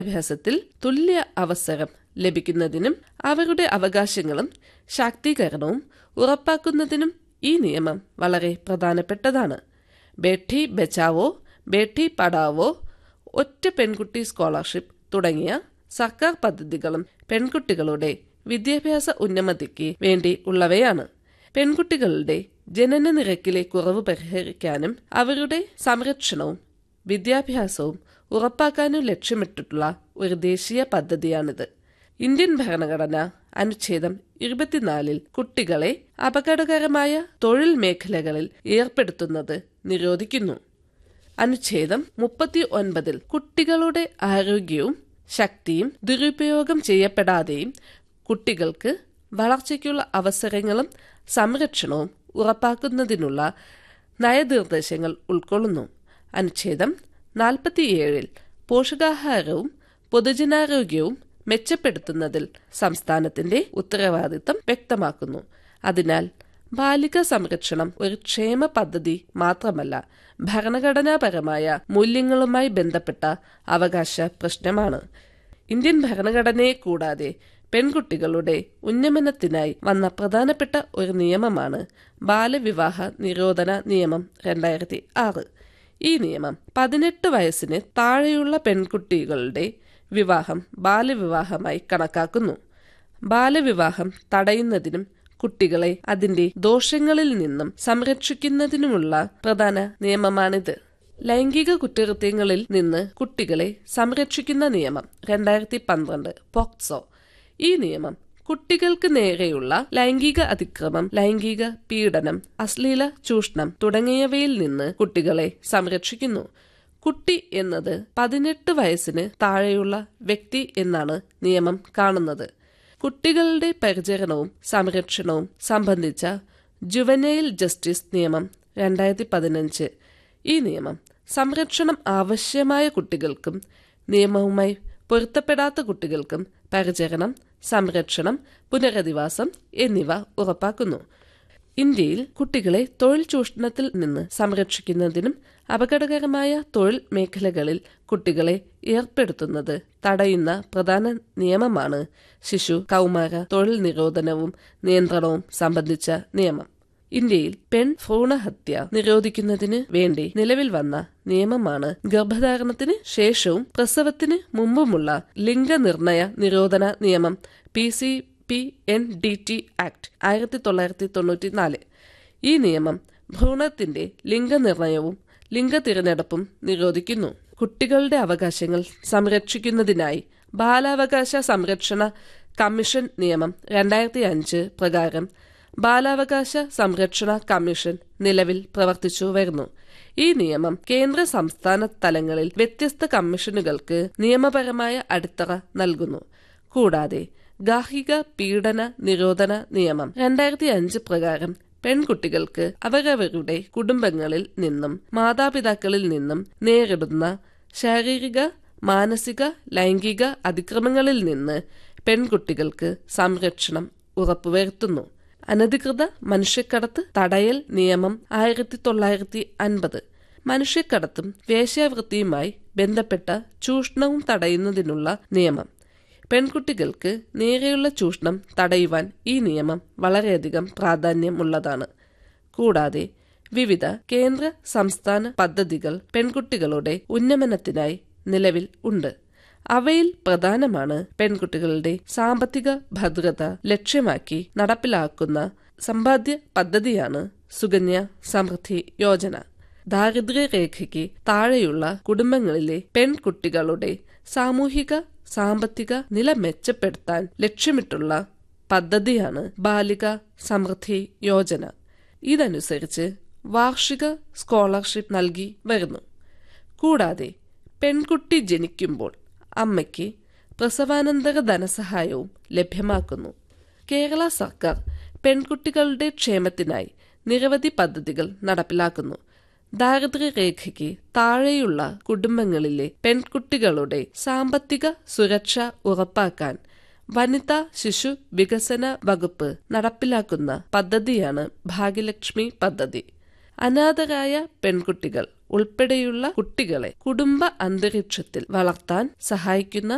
വിദ്യാഭ്യാസത്തിൽ തുല്യ അവസരം ലഭിക്കുന്നതിനും അവരുടെ അവകാശങ്ങളും ശാക്തീകരണവും ഉറപ്പാക്കുന്നതിനും ഈ നിയമം വളരെ പ്രധാനപ്പെട്ടതാണ് ബേഠി ബച്ചാവോ ബേഠി പഠാവോ ഒറ്റ പെൺകുട്ടി സ്കോളർഷിപ്പ് തുടങ്ങിയ സർക്കാർ പദ്ധതികളും പെൺകുട്ടികളുടെ വിദ്യാഭ്യാസ ഉന്നമതിക്ക് വേണ്ടി ഉള്ളവയാണ് പെൺകുട്ടികളുടെ ജനന നിരക്കിലെ കുറവ് പരിഹരിക്കാനും അവരുടെ സംരക്ഷണവും വിദ്യാഭ്യാസവും ഉറപ്പാക്കാനും ലക്ഷ്യമിട്ടിട്ടുള്ള ഒരു ദേശീയ പദ്ധതിയാണിത് ഇന്ത്യൻ ഭരണഘടന അനുച്ഛേദം ഇരുപത്തിനാലിൽ കുട്ടികളെ അപകടകരമായ തൊഴിൽ മേഖലകളിൽ ഏർപ്പെടുത്തുന്നത് നിരോധിക്കുന്നു അനുച്ഛേദം മുപ്പത്തി ഒൻപതിൽ കുട്ടികളുടെ ആരോഗ്യവും ശക്തിയും ദുരുപയോഗം ചെയ്യപ്പെടാതെയും കുട്ടികൾക്ക് വളർച്ചയ്ക്കുള്ള അവസരങ്ങളും സംരക്ഷണവും ഉറപ്പാക്കുന്നതിനുള്ള നയനിർദ്ദേശങ്ങൾ ഉൾക്കൊള്ളുന്നു അനുച്ഛേദം നാൽപ്പത്തിയേഴിൽ പോഷകാഹാരവും പൊതുജനാരോഗ്യവും മെച്ചപ്പെടുത്തുന്നതിൽ സംസ്ഥാനത്തിന്റെ ഉത്തരവാദിത്തം വ്യക്തമാക്കുന്നു അതിനാൽ ബാലിക സംരക്ഷണം ഒരു ക്ഷേമ പദ്ധതി മാത്രമല്ല ഭരണഘടനാപരമായ മൂല്യങ്ങളുമായി ബന്ധപ്പെട്ട അവകാശ പ്രശ്നമാണ് ഇന്ത്യൻ ഭരണഘടനയെ കൂടാതെ പെൺകുട്ടികളുടെ ഉന്നമനത്തിനായി വന്ന പ്രധാനപ്പെട്ട ഒരു നിയമമാണ് ബാലവിവാഹ നിരോധന നിയമം രണ്ടായിരത്തി ആറ് ഈ നിയമം പതിനെട്ട് വയസ്സിന് താഴെയുള്ള പെൺകുട്ടികളുടെ വിവാഹം ബാലവിവാഹമായി കണക്കാക്കുന്നു ബാലവിവാഹം തടയുന്നതിനും കുട്ടികളെ അതിന്റെ ദോഷങ്ങളിൽ നിന്നും സംരക്ഷിക്കുന്നതിനുമുള്ള പ്രധാന നിയമമാണിത് ലൈംഗിക കുറ്റകൃത്യങ്ങളിൽ നിന്ന് കുട്ടികളെ സംരക്ഷിക്കുന്ന നിയമം രണ്ടായിരത്തി പന്ത്രണ്ട് പോക്സോ ഈ നിയമം കുട്ടികൾക്ക് നേരെയുള്ള ലൈംഗിക അതിക്രമം ലൈംഗിക പീഡനം അശ്ലീല ചൂഷണം തുടങ്ങിയവയിൽ നിന്ന് കുട്ടികളെ സംരക്ഷിക്കുന്നു കുട്ടി എന്നത് പതിനെട്ട് വയസ്സിന് താഴെയുള്ള വ്യക്തി എന്നാണ് നിയമം കാണുന്നത് കുട്ടികളുടെ പരിചരണവും സംരക്ഷണവും സംബന്ധിച്ച ജുവനൈൽ ജസ്റ്റിസ് നിയമം രണ്ടായിരത്തി പതിനഞ്ച് ഈ നിയമം സംരക്ഷണം ആവശ്യമായ കുട്ടികൾക്കും നിയമവുമായി പൊരുത്തപ്പെടാത്ത കുട്ടികൾക്കും പരിചരണം സംരക്ഷണം പുനരധിവാസം എന്നിവ ഉറപ്പാക്കുന്നു ഇന്ത്യയിൽ കുട്ടികളെ തൊഴിൽ ചൂഷണത്തിൽ നിന്ന് സംരക്ഷിക്കുന്നതിനും അപകടകരമായ തൊഴിൽ മേഖലകളിൽ കുട്ടികളെ ഏർപ്പെടുത്തുന്നത് തടയുന്ന പ്രധാന നിയമമാണ് ശിശു കൗമാര തൊഴിൽ നിരോധനവും നിയന്ത്രണവും സംബന്ധിച്ച നിയമം ഇന്ത്യയിൽ പെൺ ഭ്രൂണഹത്യ നിരോധിക്കുന്നതിന് വേണ്ടി നിലവിൽ വന്ന നിയമമാണ് ഗർഭധാരണത്തിന് ശേഷവും പ്രസവത്തിന് മുമ്പുമുള്ള ലിംഗനിർണയ നിരോധന നിയമം P C P N D T act ആയിരത്തി തൊള്ളായിരത്തി തൊണ്ണൂറ്റി നാല് ഈ നിയമം ഭ്രൂണത്തിന്റെ ലിംഗനിർണയവും ലിംഗ തിരഞ്ഞെടുപ്പും നിരോധിക്കുന്നു കുട്ടികളുടെ അവകാശങ്ങൾ സംരക്ഷിക്കുന്നതിനായി ബാലാവകാശ സംരക്ഷണ കമ്മീഷൻ നിയമം രണ്ടായിരത്തി അഞ്ച് പ്രകാരം ബാലാവകാശ സംരക്ഷണ കമ്മീഷൻ നിലവിൽ പ്രവർത്തിച്ചു വരുന്നു ഈ നിയമം കേന്ദ്ര സംസ്ഥാന തലങ്ങളിൽ വ്യത്യസ്ത കമ്മീഷനുകൾക്ക് നിയമപരമായ അടിത്തറ നൽകുന്നു കൂടാതെ ഗാർഹിക പീഡന നിരോധന നിയമം രണ്ടായിരത്തി അഞ്ച് പ്രകാരം പെൺകുട്ടികൾക്ക് അവരവരുടെ കുടുംബങ്ങളിൽ നിന്നും മാതാപിതാക്കളിൽ നിന്നും നേരിടുന്ന ശാരീരിക മാനസിക ലൈംഗിക അതിക്രമങ്ങളിൽ നിന്ന് പെൺകുട്ടികൾക്ക് സംരക്ഷണം ഉറപ്പുവരുത്തുന്നു അനധികൃത മനുഷ്യക്കടത്ത് തടയൽ നിയമം ആയിരത്തി തൊള്ളായിരത്തി അൻപത് മനുഷ്യക്കടത്തും വേശ്യാവൃത്തിയുമായി ബന്ധപ്പെട്ട ചൂഷണവും തടയുന്നതിനുള്ള നിയമം പെൺകുട്ടികൾക്ക് നേരെയുള്ള ചൂഷണം തടയുവാൻ ഈ നിയമം വളരെയധികം പ്രാധാന്യമുള്ളതാണ് കൂടാതെ വിവിധ കേന്ദ്ര സംസ്ഥാന പദ്ധതികൾ പെൺകുട്ടികളുടെ ഉന്നമനത്തിനായി നിലവിൽ ഉണ്ട് അവയിൽ പ്രധാനമാണ് പെൺകുട്ടികളുടെ സാമ്പത്തിക ഭദ്രത ലക്ഷ്യമാക്കി നടപ്പിലാക്കുന്ന സമ്പാദ്യ പദ്ധതിയാണ് സുകന്യ സമൃദ്ധി യോജന ദാരിദ്ര്യരേഖയ്ക്ക് താഴെയുള്ള കുടുംബങ്ങളിലെ പെൺകുട്ടികളുടെ സാമൂഹിക സാമ്പത്തിക നില മെച്ചപ്പെടുത്താൻ ലക്ഷ്യമിട്ടുള്ള പദ്ധതിയാണ് ബാലിക സമൃദ്ധി യോജന ഇതനുസരിച്ച് വാർഷിക സ്കോളർഷിപ്പ് നൽകി വരുന്നു കൂടാതെ പെൺകുട്ടി ജനിക്കുമ്പോൾ അമ്മയ്ക്ക് പ്രസവാനന്തര ധനസഹായവും ലഭ്യമാക്കുന്നു കേരള സർക്കാർ പെൺകുട്ടികളുടെ ക്ഷേമത്തിനായി നിരവധി പദ്ധതികൾ നടപ്പിലാക്കുന്നു ദാരിദ്ര്യരേഖയ്ക്ക് താഴെയുള്ള കുടുംബങ്ങളിലെ പെൺകുട്ടികളുടെ സാമ്പത്തിക സുരക്ഷ ഉറപ്പാക്കാൻ വനിതാ ശിശു വികസന വകുപ്പ് നടപ്പിലാക്കുന്ന പദ്ധതിയാണ് ഭാഗ്യലക്ഷ്മി പദ്ധതി അനാഥരായ പെൺകുട്ടികൾ ഉൾപ്പെടെയുള്ള കുട്ടികളെ കുടുംബ അന്തരീക്ഷത്തിൽ വളർത്താൻ സഹായിക്കുന്ന